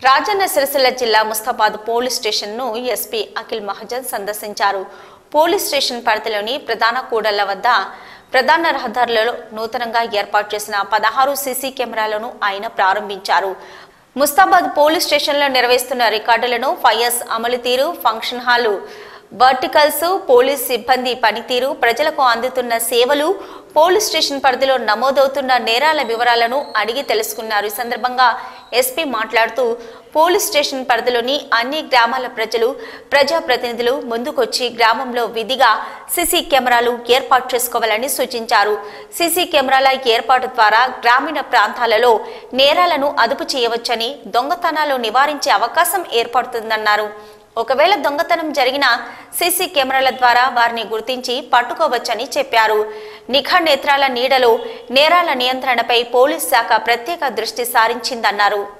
రాజన్న సిరిసిల్ల జిల్లా ముస్తాబాద్ పోలీస్ స్టేషన్ను ఎస్పీ అఖిల్ మహజన్ సందర్శించారు పోలీస్ స్టేషన్ పరిధిలోని ప్రధాన కూడళ్ల వద్ద ప్రధాన రహదారులలో నూతనంగా ఏర్పాటు చేసిన పదహారు సీసీ కెమెరాలను ఆయన ప్రారంభించారు ముస్తాబాద్ పోలీస్ స్టేషన్లో నిర్వహిస్తున్న రికార్డులను ఫైఎస్ అమలు తీరు ఫంక్షన్ హాలు వర్టికల్స్ పోలీస్ సిబ్బంది పనితీరు ప్రజలకు అందుతున్న సేవలు పోలీస్ స్టేషన్ పరిధిలో నమోదవుతున్న నేరాల వివరాలను అడిగి తెలుసుకున్నారు ఈ సందర్భంగా ఎస్పీ మాట్లాడుతూ పోలీస్ స్టేషన్ పరిధిలోని అన్ని గ్రామాల ప్రజలు ప్రజాప్రతినిధులు ముందుకొచ్చి గ్రామంలో విధిగా సీసీ కెమెరాలు ఏర్పాటు చేసుకోవాలని సూచించారు సీసీ కెమెరాల ఏర్పాటు ద్వారా గ్రామీణ ప్రాంతాలలో నేరాలను అదుపు చేయవచ్చని దొంగతనాలు నివారించే అవకాశం ఏర్పడుతుందన్నారు ఒకవేళ దొంగతనం జరిగిన సీసీ కెమెరాల ద్వారా వారిని గుర్తించి పట్టుకోవచ్చని చెప్పారు నిఘా నేత్రాల నీడలో నేరాల నియంత్రణపై పోలీస్ శాఖ ప్రత్యేక దృష్టి సారించిందన్నారు